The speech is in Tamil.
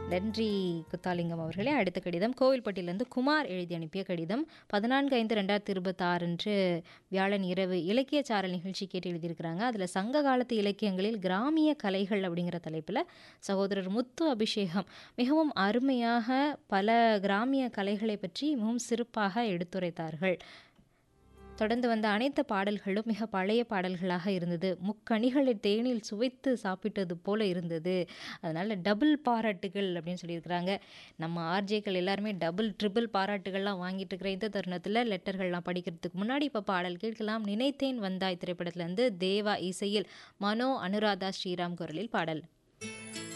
நன்றி குத்தாலிங்கம் அவர்களே அடுத்த கடிதம் கோவில்பட்டியிலிருந்து குமார் எழுதி அனுப்பிய கடிதம் பதினான்கு ஐந்து ரெண்டாயிரத்தி இருபத்தாறு அன்று வியாழன் இரவு இலக்கிய சாரல் நிகழ்ச்சி கேட்டு எழுதியிருக்கிறாங்க அதில் சங்க காலத்து இலக்கியங்களில் கிராமிய கலைகள் அப்படிங்கிற தலைப்பில் சகோதரர் முத்து அபிஷேகம் மிகவும் அருமையாக பல கிராமிய கலைகளை பற்றி மிகவும் சிறப்பாக எடுத்துரைத்தார்கள் தொடர்ந்து வந்த அனைத்து பாடல்களும் மிக பழைய பாடல்களாக இருந்தது முக்கணிகளை தேனில் சுவைத்து சாப்பிட்டது போல இருந்தது அதனால் டபுள் பாராட்டுகள் அப்படின்னு சொல்லியிருக்கிறாங்க நம்ம ஆர்ஜேக்கள் எல்லாருமே டபுள் ட்ரிபிள் பாராட்டுகள்லாம் வாங்கிட்டு இருக்கிற இந்த தருணத்தில் லெட்டர்கள்லாம் படிக்கிறதுக்கு முன்னாடி இப்போ பாடல் கேட்கலாம் நினைத்தேன் வந்தாய் திரைப்படத்துலேருந்து தேவா இசையில் மனோ அனுராதா ஸ்ரீராம் குரலில் பாடல்